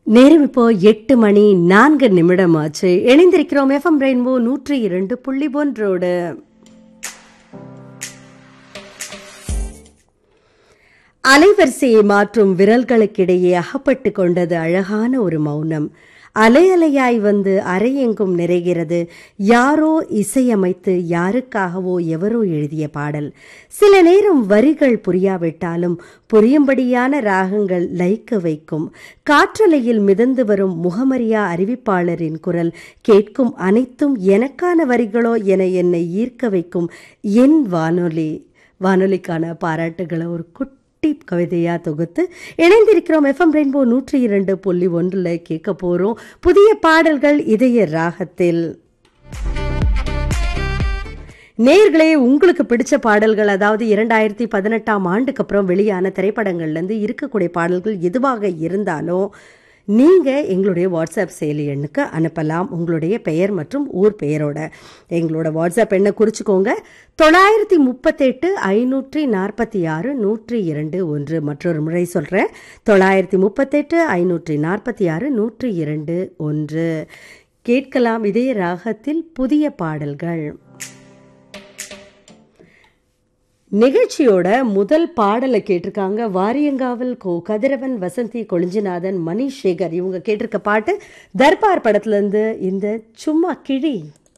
நேரம் இப்போ எட்டு மணி நான்கு நிமிடம் ஆச்சு இணைந்திருக்கிறோம் எஃப்எம் ரெயின்போ நூற்றி இரண்டு புள்ளி ஒன்றோடு அலைவரிசையை மாற்றும் விரல்களுக்கிடையே அகப்பட்டு கொண்டது அழகான ஒரு மௌனம் அலை அலையாய் வந்து அரையெங்கும் நிறைகிறது யாரோ இசையமைத்து யாருக்காகவோ எவரோ எழுதிய பாடல் சில நேரம் வரிகள் புரியாவிட்டாலும் புரியும்படியான ராகங்கள் லயிக்க வைக்கும் காற்றலையில் மிதந்து வரும் முகமறியா அறிவிப்பாளரின் குரல் கேட்கும் அனைத்தும் எனக்கான வரிகளோ என என்னை ஈர்க்க வைக்கும் என் வானொலி வானொலிக்கான பாராட்டுகளை ஒரு குட்டி கவிதையா தொகுத்து இணைந்திருக்கிறோம் எஃப்எம் ரெயின்போ நூற்றி இரண்டு புள்ளி ஒன்றில் கேட்க போறோம் புதிய பாடல்கள் இதய ராகத்தில் நேர்களே உங்களுக்கு பிடிச்ச பாடல்கள் அதாவது இரண்டாயிரத்தி பதினெட்டாம் ஆண்டுக்கு அப்புறம் வெளியான திரைப்படங்கள்லேருந்து இருக்கக்கூடிய பாடல்கள் எதுவாக இருந்தாலும் நீங்கள் எங்களுடைய வாட்ஸ்அப் செயலி எண்ணுக்கு அனுப்பலாம் உங்களுடைய பெயர் மற்றும் ஊர் பெயரோட எங்களோட வாட்ஸ்அப் எண்ணை குறிச்சிக்கோங்க தொள்ளாயிரத்தி முப்பத்தெட்டு ஐநூற்றி நாற்பத்தி ஆறு நூற்றி இரண்டு ஒன்று மற்றொரு முறை சொல்கிறேன் தொள்ளாயிரத்தி முப்பத்தெட்டு ஐநூற்றி நாற்பத்தி ஆறு நூற்றி இரண்டு ஒன்று கேட்கலாம் இதே ராகத்தில் புதிய பாடல்கள் நிகழ்ச்சியோட முதல் பாடலை கேட்டிருக்காங்க வாரியங்காவல் கோ கதிரவன் வசந்தி கொளிஞ்சிநாதன் மணிஷ் சேகர் இவங்க கேட்டிருக்க பாட்டு தர்பார் படத்துல இருந்து இந்த சும்மா கிழி